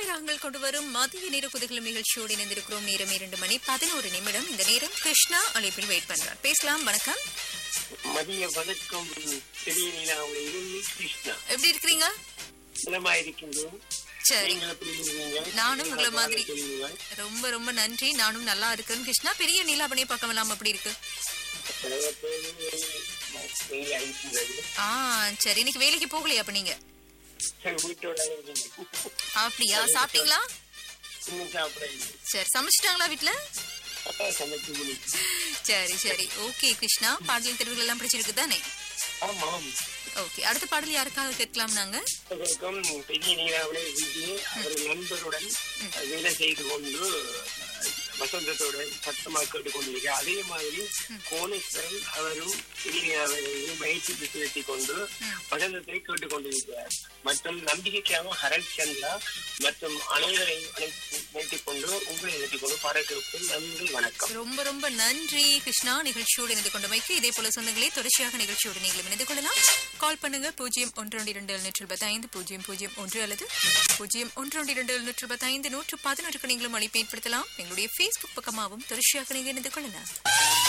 இளமை ராகங்கள் கொண்டு வரும் மதிய நேர குதிகளும் நிகழ்ச்சியோடு இணைந்திருக்கிறோம் நேரம் இரண்டு மணி பதினோரு நிமிடம் இந்த நேரம் கிருஷ்ணா அழைப்பில் வெயிட் பண்றார் பேசலாம் வணக்கம் மதிய வணக்கம் பெரிய நீலாவுடைய கிருஷ்ணா எப்படி இருக்கிறீங்க நலமா இருக்கின்றோம் சரி நீங்கள் எப்படி இருக்கீங்க நானும் உங்களை மாதிரி. சொல்லுங்க. ரொம்ப ரொம்ப நன்றி நானும் நல்லா இருக்கேன் கிருஷ்ணா பெரிய நீலாபனை பக்கம் எல்லாம் அப்படி இருக்கு நிறைய பேர் வெயில் அடிக்கின்றது. ஆ சரி இன்னைக்கு வேலைக்கு போகலையா அப்ப நீங்க வீட்டோட இருக்கீங்க. அப்படியா சாப்பிட்டீங்களா இன்னும் சாப்பிட இல்லை. சரி சமைச்சிட்டாங்களா வீட்ல அப்பா சமைச்சு முடிச்சு. சரி சரி ஓகே கிருஷ்ணா பாடல் தெருவுகள் எல்லாம் பிடிச்சிருக்கு தானே ஆமாம் ஓகே அடுத்த பாடல் யாருக்காக கேட்கலாம் நாங்க அதற்கும் பெரிய நீலாவுடைய வீட்டில் அவர் நண்பருடன் வேலை செய்து கொண்டு வசந்தத்தோட சத்தமா கேட்டுக்கொண்டிருக்க அதே மாதிரி கோணேஸ்வரன் அவரும் பெரிய நீலாவையும் பயிற்சி செலுத்தி கொண்டு வசந்தத்தை கேட்டுக்கொண்டிருக்கிறார் மற்றும் நம்பிக்கைக்காக ஹரல் சந்திரா மற்றும் அனைவரையும் அழைத்து நிறுத்திக் கொண்டு உங்களை நிறுத்திக் கொண்டு பாராட்டு நன்றி வணக்கம் ரொம்ப ரொம்ப நன்றி கிருஷ்ணா நிகழ்ச்சியோடு இணைந்து கொண்டமைக்கு இதே போல சொந்தங்களே தொடர்ச்சியாக நிகழ்ச்சியோடு நீங்களும் இணைந்து கொள்ளலாம் கால் பண்ணுங்க பூஜ்ஜியம் ஒன்று ஒன்று இரண்டு எழுநூற்று இருபத்தி ஐந்து பூஜ்ஜியம் பூஜ்ஜியம் ஒன்று அல்லது பூஜ்ஜியம் ஒன்று ஒன்று இரண்டு எழுநூற்று இருபத்தி ஐந்து நூற்று பதினொருக்கு நீங்களும் அழைப்பு ஏற்படுத்தலாம் எங்களுடைய ஃபேஸ்புக் பக்கமாகவும் தொடர்ச்சியாக நீங்கள் இணைந்து கொள்ளலாம்